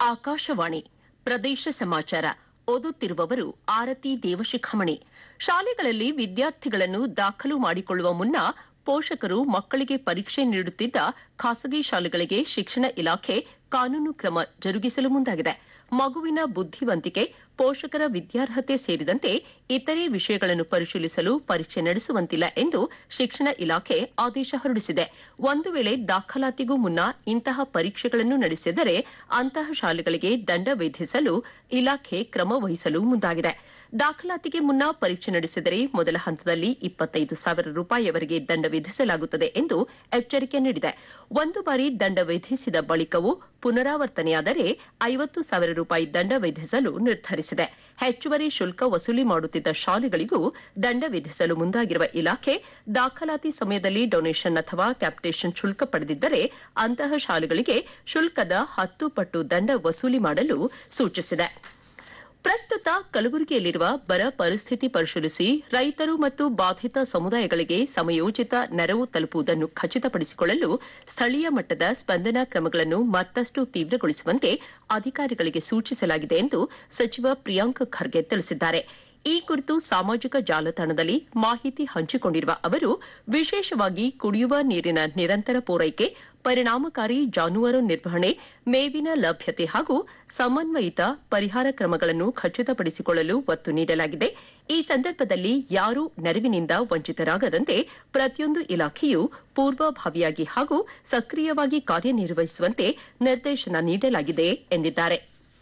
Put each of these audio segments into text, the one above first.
ಆಕಾಶವಾಣಿ ಪ್ರದೇಶ ಸಮಾಚಾರ ಓದುತ್ತಿರುವವರು ಆರತಿ ದೇವಶಿಖಾಮಣಿ ಶಾಲೆಗಳಲ್ಲಿ ವಿದ್ಯಾರ್ಥಿಗಳನ್ನು ದಾಖಲು ಮಾಡಿಕೊಳ್ಳುವ ಮುನ್ನ ಪೋಷಕರು ಮಕ್ಕಳಿಗೆ ಪರೀಕ್ಷೆ ನೀಡುತ್ತಿದ್ದ ಖಾಸಗಿ ಶಾಲೆಗಳಿಗೆ ಶಿಕ್ಷಣ ಇಲಾಖೆ ಕಾನೂನು ಕ್ರಮ ಜರುಗಿಸಲು ಮುಂದಾಗಿದೆ ಮಗುವಿನ ಬುದ್ಧಿವಂತಿಕೆ ಪೋಷಕರ ವಿದ್ಯಾರ್ಹತೆ ಸೇರಿದಂತೆ ಇತರೆ ವಿಷಯಗಳನ್ನು ಪರಿಶೀಲಿಸಲು ಪರೀಕ್ಷೆ ನಡೆಸುವಂತಿಲ್ಲ ಎಂದು ಶಿಕ್ಷಣ ಇಲಾಖೆ ಆದೇಶ ಹೊರಡಿಸಿದೆ ಒಂದು ವೇಳೆ ದಾಖಲಾತಿಗೂ ಮುನ್ನ ಇಂತಹ ಪರೀಕ್ಷೆಗಳನ್ನು ನಡೆಸಿದರೆ ಅಂತಹ ಶಾಲೆಗಳಿಗೆ ದಂಡ ವಿಧಿಸಲು ಇಲಾಖೆ ಕ್ರಮ ವಹಿಸಲು ಮುಂದಾಗಿದೆ ದಾಖಲಾತಿಗೆ ಮುನ್ನ ಪರೀಕ್ಷೆ ನಡೆಸಿದರೆ ಮೊದಲ ಹಂತದಲ್ಲಿ ಇಪ್ಪತ್ತೈದು ಸಾವಿರ ರೂಪಾಯಿವರೆಗೆ ದಂಡ ವಿಧಿಸಲಾಗುತ್ತದೆ ಎಂದು ಎಚ್ಚರಿಕೆ ನೀಡಿದೆ ಒಂದು ಬಾರಿ ದಂಡ ವಿಧಿಸಿದ ಬಳಿಕವೂ ಪುನರಾವರ್ತನೆಯಾದರೆ ಐವತ್ತು ಸಾವಿರ ರೂಪಾಯಿ ದಂಡ ವಿಧಿಸಲು ನಿರ್ಧರಿಸಿದೆ ಹೆಚ್ಚುವರಿ ಶುಲ್ಕ ವಸೂಲಿ ಮಾಡುತ್ತಿದ್ದ ಶಾಲೆಗಳಿಗೂ ದಂಡ ವಿಧಿಸಲು ಮುಂದಾಗಿರುವ ಇಲಾಖೆ ದಾಖಲಾತಿ ಸಮಯದಲ್ಲಿ ಡೊನೇಷನ್ ಅಥವಾ ಕ್ಯಾಪಿಟೇಷನ್ ಶುಲ್ಕ ಪಡೆದಿದ್ದರೆ ಅಂತಹ ಶಾಲೆಗಳಿಗೆ ಶುಲ್ಕದ ಹತ್ತು ಪಟ್ಟು ದಂಡ ವಸೂಲಿ ಮಾಡಲು ಸೂಚಿಸಿದೆ ಪ್ರಸ್ತುತ ಕಲಬುರಗಿಯಲ್ಲಿರುವ ಬರ ಪರಿಸ್ಥಿತಿ ಪರಿಶೀಲಿಸಿ ರೈತರು ಮತ್ತು ಬಾಧಿತ ಸಮುದಾಯಗಳಿಗೆ ಸಮಯೋಚಿತ ನೆರವು ತಲುಪುವುದನ್ನು ಖಚಿತಪಡಿಸಿಕೊಳ್ಳಲು ಸ್ಥಳೀಯ ಮಟ್ಟದ ಸ್ಪಂದನಾ ಕ್ರಮಗಳನ್ನು ಮತ್ತಷ್ಟು ತೀವ್ರಗೊಳಿಸುವಂತೆ ಅಧಿಕಾರಿಗಳಿಗೆ ಸೂಚಿಸಲಾಗಿದೆ ಎಂದು ಸಚಿವ ಪ್ರಿಯಾಂಕ್ ಖರ್ಗೆ ತಿಳಿಸಿದ್ದಾರೆ ಈ ಕುರಿತು ಸಾಮಾಜಿಕ ಜಾಲತಾಣದಲ್ಲಿ ಮಾಹಿತಿ ಹಂಚಿಕೊಂಡಿರುವ ಅವರು ವಿಶೇಷವಾಗಿ ಕುಡಿಯುವ ನೀರಿನ ನಿರಂತರ ಪೂರೈಕೆ ಪರಿಣಾಮಕಾರಿ ಜಾನುವಾರು ನಿರ್ವಹಣೆ ಮೇವಿನ ಲಭ್ಯತೆ ಹಾಗೂ ಸಮನ್ವಯಿತ ಪರಿಹಾರ ಕ್ರಮಗಳನ್ನು ಖಚಿತಪಡಿಸಿಕೊಳ್ಳಲು ಒತ್ತು ನೀಡಲಾಗಿದೆ ಈ ಸಂದರ್ಭದಲ್ಲಿ ಯಾರೂ ನೆರವಿನಿಂದ ವಂಚಿತರಾಗದಂತೆ ಪ್ರತಿಯೊಂದು ಇಲಾಖೆಯೂ ಪೂರ್ವಭಾವಿಯಾಗಿ ಹಾಗೂ ಸಕ್ರಿಯವಾಗಿ ಕಾರ್ಯನಿರ್ವಹಿಸುವಂತೆ ನಿರ್ದೇಶನ ನೀಡಲಾಗಿದೆ ಎಂದಿದ್ದಾರೆ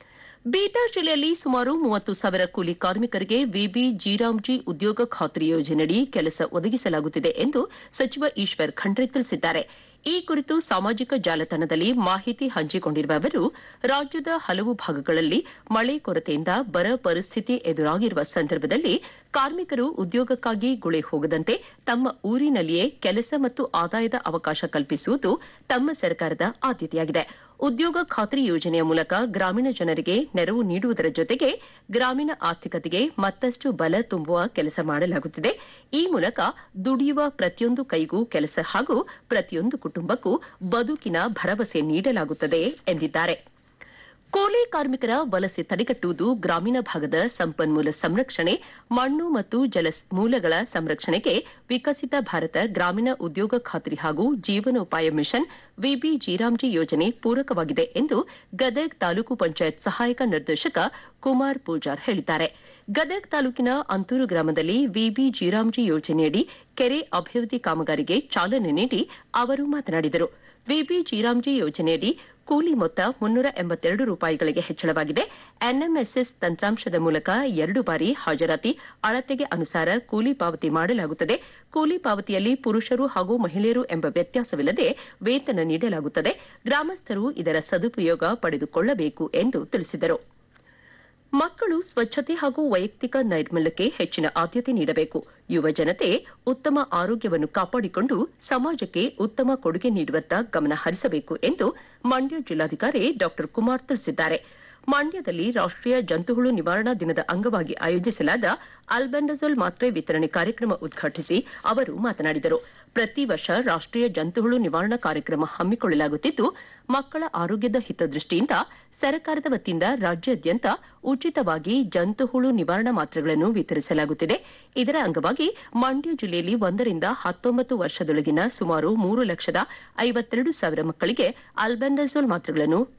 ಬೀದರ್ ಜಿಲ್ಲೆಯಲ್ಲಿ ಸುಮಾರು ಮೂವತ್ತು ಸಾವಿರ ಕೂಲಿ ಕಾರ್ಮಿಕರಿಗೆ ವಿಬಿ ಜೀರಾಮ್ಜಿ ಉದ್ಯೋಗ ಖಾತ್ರಿ ಯೋಜನೆಯಡಿ ಕೆಲಸ ಒದಗಿಸಲಾಗುತ್ತಿದೆ ಎಂದು ಸಚಿವ ಈಶ್ವರ್ ಖಂಡ್ರೆ ತಿಳಿಸಿದ್ದಾರೆ ಈ ಕುರಿತು ಸಾಮಾಜಿಕ ಜಾಲತಾಣದಲ್ಲಿ ಮಾಹಿತಿ ಹಂಚಿಕೊಂಡಿರುವ ಅವರು ರಾಜ್ಯದ ಹಲವು ಭಾಗಗಳಲ್ಲಿ ಮಳೆ ಕೊರತೆಯಿಂದ ಬರ ಪರಿಸ್ಥಿತಿ ಎದುರಾಗಿರುವ ಸಂದರ್ಭದಲ್ಲಿ ಕಾರ್ಮಿಕರು ಉದ್ಯೋಗಕ್ಕಾಗಿ ಗುಳೆ ಹೋಗದಂತೆ ತಮ್ಮ ಊರಿನಲ್ಲಿಯೇ ಕೆಲಸ ಮತ್ತು ಆದಾಯದ ಅವಕಾಶ ಕಲ್ಪಿಸುವುದು ತಮ್ಮ ಸರ್ಕಾರದ ಆದ್ಯತೆಯಾಗಿದೆ ಉದ್ಯೋಗ ಖಾತ್ರಿ ಯೋಜನೆಯ ಮೂಲಕ ಗ್ರಾಮೀಣ ಜನರಿಗೆ ನೆರವು ನೀಡುವುದರ ಜೊತೆಗೆ ಗ್ರಾಮೀಣ ಆರ್ಥಿಕತೆಗೆ ಮತ್ತಷ್ಟು ಬಲ ತುಂಬುವ ಕೆಲಸ ಮಾಡಲಾಗುತ್ತಿದೆ ಈ ಮೂಲಕ ದುಡಿಯುವ ಪ್ರತಿಯೊಂದು ಕೈಗೂ ಕೆಲಸ ಹಾಗೂ ಪ್ರತಿಯೊಂದು ಕುಟುಂಬಕ್ಕೂ ಬದುಕಿನ ಭರವಸೆ ನೀಡಲಾಗುತ್ತದೆ ಎಂದಿದ್ದಾರೆ ಕೂಲಿ ಕಾರ್ಮಿಕರ ವಲಸೆ ತಡೆಗಟ್ಟುವುದು ಗ್ರಾಮೀಣ ಭಾಗದ ಸಂಪನ್ಮೂಲ ಸಂರಕ್ಷಣೆ ಮಣ್ಣು ಮತ್ತು ಜಲ ಮೂಲಗಳ ಸಂರಕ್ಷಣೆಗೆ ವಿಕಸಿತ ಭಾರತ ಗ್ರಾಮೀಣ ಉದ್ಯೋಗ ಖಾತ್ರಿ ಹಾಗೂ ಜೀವನೋಪಾಯ ಮಿಷನ್ ವಿಬಿ ಜೀರಾಮ್ಜಿ ಯೋಜನೆ ಪೂರಕವಾಗಿದೆ ಎಂದು ಗದಗ್ ತಾಲೂಕು ಪಂಚಾಯತ್ ಸಹಾಯಕ ನಿರ್ದೇಶಕ ಕುಮಾರ್ ಪೂಜಾರ್ ಹೇಳಿದ್ದಾರೆ ಗದಗ್ ತಾಲೂಕಿನ ಅಂತೂರು ಗ್ರಾಮದಲ್ಲಿ ವಿಬಿ ಜೀರಾಮ್ಜಿ ಯೋಜನೆಯಡಿ ಕೆರೆ ಅಭಿವೃದ್ಧಿ ಕಾಮಗಾರಿಗೆ ಚಾಲನೆ ನೀಡಿ ಅವರು ಮಾತನಾಡಿದರು ವಿಬಿ ಜೀರಾಮ್ಜಿ ಯೋಜನೆಯಡಿ ಕೂಲಿ ಮೊತ್ತ ಮುನ್ನೂರ ಎಂಬತ್ತೆರಡು ರೂಪಾಯಿಗಳಿಗೆ ಹೆಚ್ಚಳವಾಗಿದೆ ಎನ್ಎಂಎಸ್ಎಸ್ ತಂತ್ರಾಂಶದ ಮೂಲಕ ಎರಡು ಬಾರಿ ಹಾಜರಾತಿ ಅಳತೆಗೆ ಅನುಸಾರ ಕೂಲಿ ಪಾವತಿ ಮಾಡಲಾಗುತ್ತದೆ ಕೂಲಿ ಪಾವತಿಯಲ್ಲಿ ಪುರುಷರು ಹಾಗೂ ಮಹಿಳೆಯರು ಎಂಬ ವ್ಯತ್ಯಾಸವಿಲ್ಲದೆ ವೇತನ ನೀಡಲಾಗುತ್ತದೆ ಗ್ರಾಮಸ್ಥರು ಇದರ ಸದುಪಯೋಗ ಪಡೆದುಕೊಳ್ಳಬೇಕು ಎಂದು ತಿಳಿಸಿದರು ಮಕ್ಕಳು ಸ್ವಚ್ಛತೆ ಹಾಗೂ ವೈಯಕ್ತಿಕ ನೈರ್ಮಲ್ಯಕ್ಕೆ ಹೆಚ್ಚಿನ ಆದ್ಯತೆ ನೀಡಬೇಕು ಯುವ ಜನತೆ ಉತ್ತಮ ಆರೋಗ್ಯವನ್ನು ಕಾಪಾಡಿಕೊಂಡು ಸಮಾಜಕ್ಕೆ ಉತ್ತಮ ಕೊಡುಗೆ ನೀಡುವತ್ತ ಗಮನ ಹರಿಸಬೇಕು ಎಂದು ಮಂಡ್ಯ ಜಿಲ್ಲಾಧಿಕಾರಿ ಡಾ ಕುಮಾರ್ ತಿಳಿಸಿದ್ದಾರೆ ಮಂಡ್ಯದಲ್ಲಿ ರಾಷ್ಟೀಯ ಜಂತುಹುಳು ನಿವಾರಣಾ ದಿನದ ಅಂಗವಾಗಿ ಆಯೋಜಿಸಲಾದ ಅಲ್ಬೆಂಡಜೋಲ್ ಮಾತ್ರೆ ವಿತರಣೆ ಕಾರ್ಯಕ್ರಮ ಉದ್ಘಾಟಿಸಿ ಅವರು ಮಾತನಾಡಿದರು ಪ್ರತಿ ವರ್ಷ ರಾಷ್ಟೀಯ ಜಂತುಹುಳು ನಿವಾರಣಾ ಕಾರ್ಯಕ್ರಮ ಹಮ್ಮಿಕೊಳ್ಳಲಾಗುತ್ತಿದ್ದು ಮಕ್ಕಳ ಆರೋಗ್ಯದ ಹಿತದೃಷ್ಟಿಯಿಂದ ಸರ್ಕಾರದ ವತಿಯಿಂದ ರಾಜ್ಯಾದ್ಯಂತ ಉಚಿತವಾಗಿ ಜಂತುಹುಳು ನಿವಾರಣಾ ಮಾತ್ರೆಗಳನ್ನು ವಿತರಿಸಲಾಗುತ್ತಿದೆ ಇದರ ಅಂಗವಾಗಿ ಮಂಡ್ಯ ಜಿಲ್ಲೆಯಲ್ಲಿ ಒಂದರಿಂದ ಹತ್ತೊಂಬತ್ತು ವರ್ಷದೊಳಗಿನ ಸುಮಾರು ಮೂರು ಲಕ್ಷದ ಐವತ್ತೆರಡು ಸಾವಿರ ಮಕ್ಕಳಿಗೆ ಅಲ್ಬೆಂಡಜೋಲ್ ಮಾತ್ರೆಗಳನ್ನು